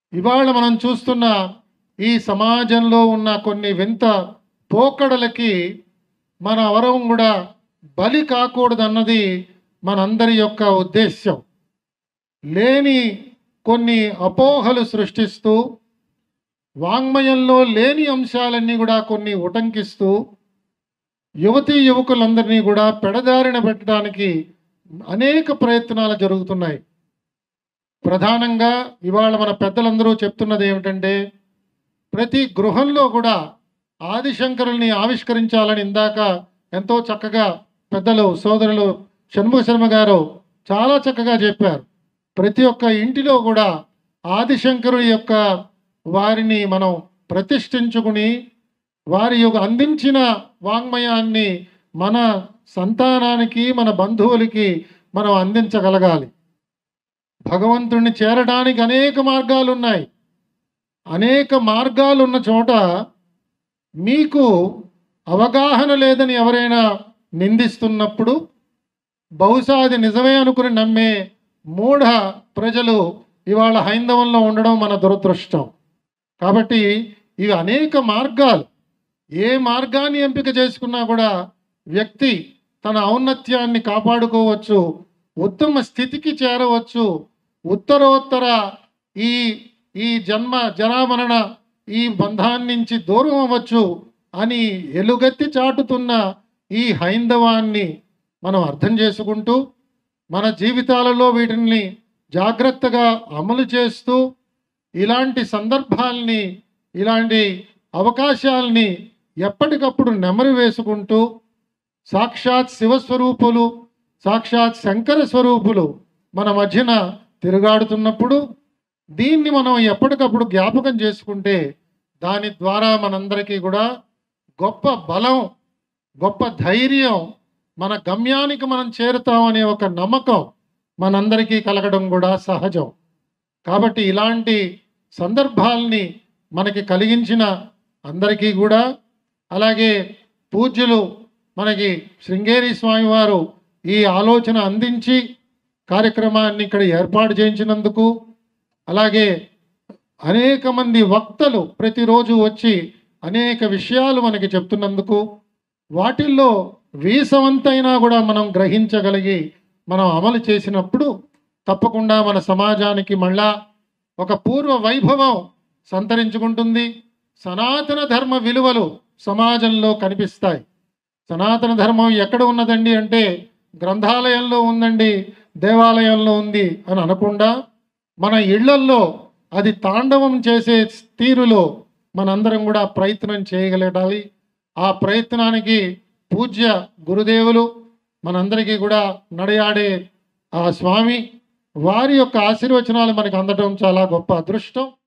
ఇవాళ మనం చూస్తున్న ఈ సమాజంలో ఉన్న కొన్ని వింత పోకడలకి మన అవరం కూడా బలి కాకూడదన్నది మనందరి యొక్క ఉద్దేశ్యం లేని కొన్ని అపోహలు సృష్టిస్తూ వాంగ్మయంలో లేని అంశాలన్నీ కూడా కొన్ని ఉటంకిస్తూ యువతీ యువకులందరినీ కూడా పెడదారిన పెట్టడానికి అనేక ప్రయత్నాలు జరుగుతున్నాయి ప్రధానంగా ఇవాళ మన పెద్దలందరూ చెప్తున్నది ఏమిటంటే ప్రతి గృహంలో కూడా ఆదిశంకరుల్ని ఆవిష్కరించాలని ఇందాక ఎంతో చక్కగా పెద్దలు సోదరులు షణ్ముఖ శర్మ గారు చాలా చక్కగా చెప్పారు ప్రతి ఒక్క ఇంటిలో కూడా ఆదిశంకరుడి యొక్క వారిని మనం ప్రతిష్ఠించుకుని వారి యొక్క అందించిన వాంగ్మయాన్ని మన సంతానానికి మన బంధువులకి మనం అందించగలగాలి భగవంతుణ్ణి చేరడానికి అనేక మార్గాలు ఉన్నాయి అనేక మార్గాలు ఉన్న చోట మీకు అవగాహన లేదని ఎవరైనా నిందిస్తున్నప్పుడు బహుశా అది నిజమే అనుకుని నమ్మే మూఢ ప్రజలు ఇవాళ హైందవంలో ఉండడం మన దురదృష్టం కాబట్టి ఇవి అనేక మార్గాలు ఏ మార్గాన్ని ఎంపిక చేసుకున్నా కూడా వ్యక్తి తన ఔన్నత్యాన్ని కాపాడుకోవచ్చు ఉత్తమ స్థితికి చేరవచ్చు ఉత్తరోత్తర ఈ ఈ జన్మ జరామరణ ఈ బంధాన్ని నుంచి దూరం అవ్వచ్చు అని ఎలుగెత్తి చాటుతున్న ఈ హైందవాన్ని మనం అర్థం చేసుకుంటూ మన జీవితాలలో వీటిని జాగ్రత్తగా అమలు చేస్తూ ఇలాంటి సందర్భాల్ని ఇలాంటి అవకాశాల్ని ఎప్పటికప్పుడు నెమరు వేసుకుంటూ సాక్షాత్ శివస్వరూపులు సాక్షాత్ శంకర స్వరూపులు మన మధ్యన తిరుగాడుతున్నప్పుడు దీన్ని మనం ఎప్పటికప్పుడు జ్ఞాపకం చేసుకుంటే దాని ద్వారా మనందరికీ కూడా గొప్ప బలం గొప్ప ధైర్యం మన గమ్యానికి మనం చేరుతామనే ఒక నమ్మకం మనందరికీ కలగడం కూడా సహజం కాబట్టి ఇలాంటి సందర్భాల్ని మనకి కలిగించిన అందరికీ కూడా అలాగే పూజ్యులు మనకి శృంగేరి స్వామివారు ఈ ఆలోచన అందించి కార్యక్రమాన్ని ఇక్కడ ఏర్పాటు చేయించినందుకు అలాగే అనేక మంది వక్తలు ప్రతిరోజు వచ్చి అనేక విషయాలు మనకి చెప్తున్నందుకు వాటిల్లో వీసవంతైనా కూడా మనం గ్రహించగలిగి మనం అమలు చేసినప్పుడు తప్పకుండా మన సమాజానికి మళ్ళా ఒక పూర్వ వైభవం సంతరించుకుంటుంది సనాతన ధర్మ విలువలు సమాజంలో కనిపిస్తాయి సనాతన ధర్మం ఎక్కడ ఉన్నదండి అంటే గ్రంథాలయంలో ఉందండి దేవాలయంలో ఉంది అని అనకుండా మన ఇళ్లల్లో అది తాండవం చేసే తీరులో మనందరం కూడా ప్రయత్నం చేయగలగాలి ఆ ప్రయత్నానికి పూజ్య గురుదేవులు మనందరికీ కూడా నడయాడే ఆ స్వామి వారి యొక్క ఆశీర్వచనాలు మనకు అందడం చాలా గొప్ప అదృష్టం